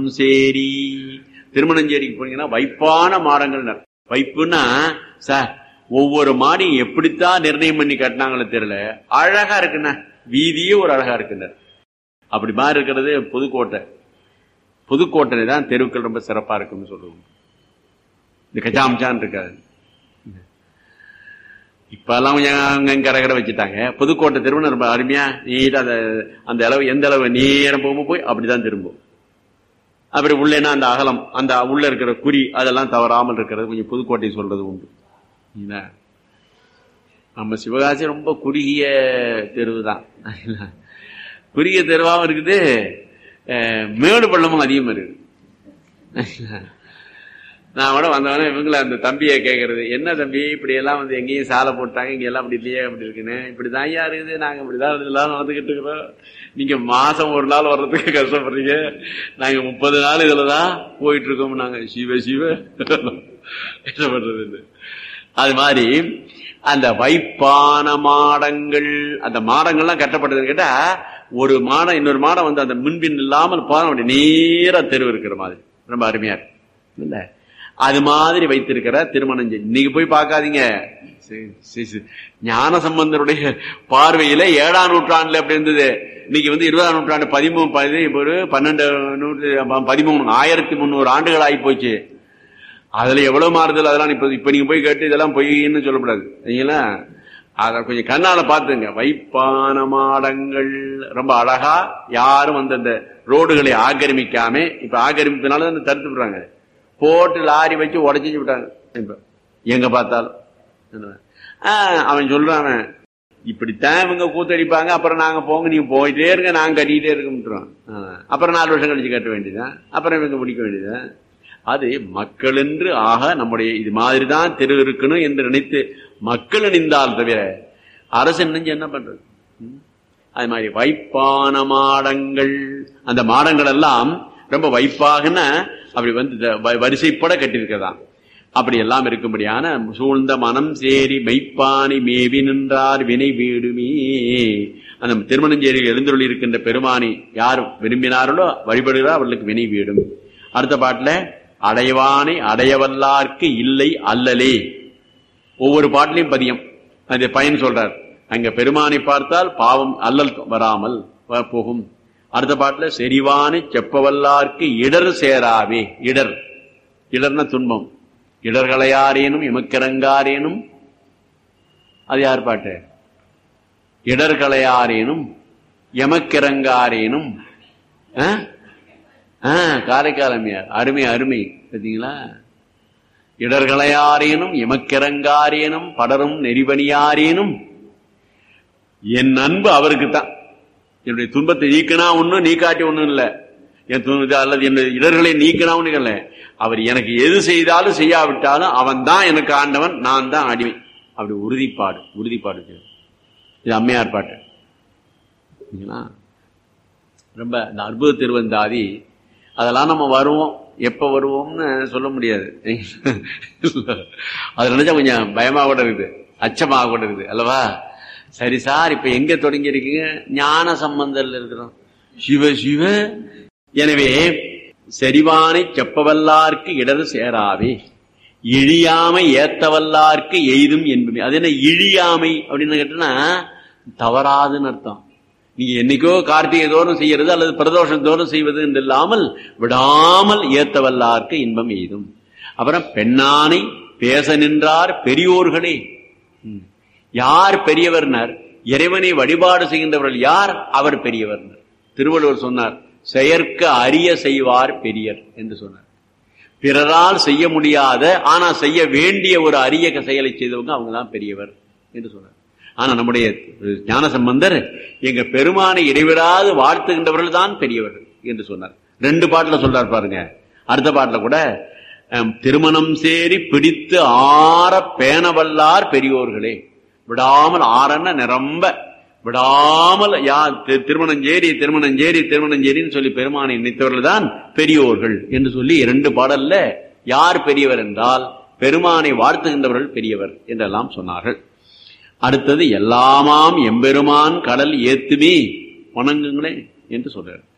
சேரி திருமணஞ்சேரிக்கு போனீங்கன்னா வைப்பான மாடங்கள் வைப்புன்னா சார் ஒவ்வொரு மாடியும் எப்படித்தான் நிர்ணயம் பண்ணி கட்டினாங்களோ தெரியல அழகா இருக்குண்ணா வீதியே ஒரு அழகா இருக்குண்ண அப்படி மாதிரி இருக்கிறது புதுக்கோட்டை புதுக்கோட்டை தான் தெருக்கள் ரொம்ப சிறப்பா இருக்குன்னு சொல்லுவோம் இந்த கஜாம்சான் இருக்காது இப்ப எல்லாம் கொஞ்சம் அங்க கரகரை வச்சுட்டாங்க புதுக்கோட்டை திரும்ப ரொம்ப அருமையா நீட்டா அந்த அந்த அளவு எந்த அளவு நேரம் போகும்போது போய் அப்படிதான் திரும்பும் அப்படி உள்ளேனா அந்த அகலம் அந்த உள்ள இருக்கிற குறி அதெல்லாம் தவறாமல் இருக்கிறது கொஞ்சம் புதுக்கோட்டை சொல்றது உண்டு என்ன? நம்ம சிவகாசி ரொம்ப குறுகிய தெருவு தான் குறுகிய தெருவாகவும் இருக்குது அஹ், மேடு பள்ளமும் அதிகமாக இருக்குது நான் கூட வந்தவொடனே இவங்கள அந்த தம்பியை கேட்கறது என்ன தம்பி இப்படி எல்லாம் வந்து எங்கேயும் சாலை போட்டாங்க இங்க எல்லாம் அப்படி இல்லையே அப்படி இருக்குன்னு இப்படிதான் ஐயா இருக்குது நாங்க இப்படிதான் இதெல்லாம் நடந்துகிட்டு இருக்கிறோம் நீங்க மாசம் ஒரு நாள் வர்றதுக்கு கஷ்டப்படுறீங்க நாங்க முப்பது நாள் இதுலதான் போயிட்டு இருக்கோம் நாங்க சிவ சிவ என்ன பண்றது அது மாதிரி அந்த வைப்பான மாடங்கள் அந்த மாடங்கள்லாம் கட்டப்பட்டதுன்னு கேட்டா ஒரு மாடம் இன்னொரு மாடம் வந்து அந்த மின்பின் இல்லாமல் போன அப்படி நேரா தெருவு இருக்கிற மாதிரி ரொம்ப அருமையா இருக்கு இல்ல அது மாதிரி வைத்திருக்கிற திருமணம் செஞ்சு இன்னைக்கு போய் பார்க்காதீங்க சரி, சரி, சரி. ஞான சம்பந்தருடைய பார்வையில ஏழாம் நூற்றாண்டுல எப்படி இருந்தது இன்னைக்கு வந்து இருபதாம் நூற்றாண்டு பதிமூணு பதி ஒரு பன்னெண்டு நூற்று பதிமூணு ஆயிரத்தி முந்நூறு ஆண்டுகள் ஆகி போச்சு அதுல எவ்வளவு மாறுதல் அதெல்லாம் இப்ப இப்ப நீங்க போய் கேட்டு இதெல்லாம் பொய்ன்னு சொல்லக்கூடாது சரிங்களா அத கொஞ்சம் கண்ணால பாத்துங்க வைப்பான மாடங்கள் ரொம்ப அழகா யாரும் வந்து அந்த ரோடுகளை ஆக்கிரமிக்காம இப்ப ஆக்கிரமிப்பினால தான் தடுத்து விடுறாங்க போட்டு லாரி வச்சு உடச்சி விட்டாங்க இப்ப எங்க பார்த்தாலும் ஆஹ், அவன் சொல்றான் அவன், இப்படித்தான் இவங்க கூத்தடிப்பாங்க அப்புறம் நாங்க போங்க நீங்க போயிட்டே இருங்க நாங்க கட்டிக்கிட்டே இருக்கோம் அப்புறம் நாலு வருஷம் கழிச்சு கட்ட வேண்டியதுதான் அப்புறம் இவங்க முடிக்க வேண்டியதுதான் அது மக்கள் என்று ஆக நம்முடைய இது மாதிரி தான் தெரு இருக்கணும் என்று நினைத்து மக்கள் நின்றால் தவிர அரசு நினைஞ்சு என்ன பண்றது ம்? அது மாதிரி வைப்பான மாடங்கள் அந்த மாடங்கள் எல்லாம் ரொம்ப வைப்பாகன்னா அப்படி வந்து இந்த வ- வரிசைப்பட கட்டியிருக்கதான் அப்படி எல்லாம் இருக்கும்படியான சூழ்ந்த மனம் சேரி மெய்ப்பானை மேவி நின்றார் வினை வீடுமே அந்த திருமணஞ்சேரியில் எழுந்தருளி இருக்கின்ற பெருமானி யார் விரும்பினார்களோ வழிபடுகிறார் அவர்களுக்கு வினை வீடும் அடுத்த பாட்டுல அடைவானை அடையவல்லார்க்கு இல்லை அல்லலே ஒவ்வொரு பாட்டிலையும் பதியம் அது பயன் சொல்றார் அங்க பெருமானை பார்த்தால் பாவம் அல்லல் வராமல் வ- போகும் அடுத்த பாட்டுல செறிவானை செப்பவல்லார்க்கு இடர் சேராவே இடர் இடர்னா துன்பம் இடர்களையாரேனும் எமக்கிறங்காரேனும் அது யார் பாட்டு இடர்களையாரேனும் எமக்கிறங்காரேனும் ஆ? ஆ, காரைக்கால் அம்மையார் அருமை அருமை பார்த்தீங்களா இடர்களையாரேனும் எமக்கிறங்காரேனும் படரும் நெறிபணியாரேனும் என் அன்பு அவருக்கு தான் என்னுடைய துன்பத்தை நீக்கினா ஒண்ணும் நீக்காட்டி ஒண்ணும் இல்ல என் துன்பத்தை அல்லது என்னுடைய இடர்களை நீக்கினா ஒண்ணும் இல்ல அவர் எனக்கு எது செய்தாலும் செய்யாவிட்டாலும் அவன் தான் எனக்கு ஆண்டவன் நான் தான் அடிமை அப்படி உறுதிப்பாடு உறுதிப்பாடு செய்யணும். இது அம்மையார் பாட்டு சரிங்களா? ரொம்ப இந்த அற்புத திருவந்தாதி அதெல்லாம் நம்ம வருவோம் எப்ப வருவோம்னு சொல்ல முடியாது அது நினைச்சா கொஞ்சம் பயமா கூட இருக்குது அச்சமாக கூட இருக்குது அல்லவா சரி சார் இப்ப எங்க தொடங்கி இருக்கீங்க ஞான சம்பந்தத்தில் இருக்கிறோம் சிவ சிவ எனவே செறிவானை செப்பவல்லார்க்கு இடது சேராவே இழியாமை ஏத்தவல்லார்க்கு எய்தும் என்பமே அது என்ன இழியாமை அப்படின்னு கேட்டனா தவறாதுன்னு அர்த்தம் நீங்க என்னைக்கோ கார்த்திகை தோறும் செய்யறது அல்லது பிரதோஷம் தோறும் செய்வது என்று இல்லாமல் விடாமல் ஏத்தவல்லார்க்கு இன்பம் எய்தும் அப்புறம் பெண்ணானை பேச நின்றார் பெரியோர்களே ம். யார் பெரியவர்னர் இறைவனை வழிபாடு செய்கின்றவர்கள் யார் அவர் பெரியவர்னர் திருவள்ளுவர் சொன்னார் செயற்க அரிய செய்வார் பெரியர் என்று சொன்னார் பிறரால் செய்ய முடியாத ஆனா செய்ய வேண்டிய ஒரு அரிய செயலை செய்தவங்க அவங்க தான் பெரியவர் என்று சொன்னார் ஆனா நம்முடைய ஞான சம்பந்தர் எங்க பெருமானை இடைவிடாது வாழ்த்துகின்றவர்கள் தான் பெரியவர்கள் என்று சொன்னார் ரெண்டு பாட்டுல சொல்றார் பாருங்க அடுத்த பாட்டுல கூட அஹ், திருமணம் சேரி பிடித்து ஆற பேணவல்லார் பெரியோர்களே விடாமல் ஆறன்னா நிரம்ப விடாமல் யா தி- திருமணஞ்சேரி திருமணஞ்சேரி திருமணஞ்சேரின்னு சொல்லி பெருமானை நினைத்தவர்கள் தான் பெரியோர்கள் என்று சொல்லி இரண்டு பாடல்ல யார் பெரியவர் என்றால் பெருமானை வாழ்த்துகின்றவர்கள் பெரியவர் என்றெல்லாம் சொன்னார்கள் அடுத்தது எல்லாமாம் எம்பெருமான் கடல் ஏத்துமே வணங்குங்களே என்று சொல்றார்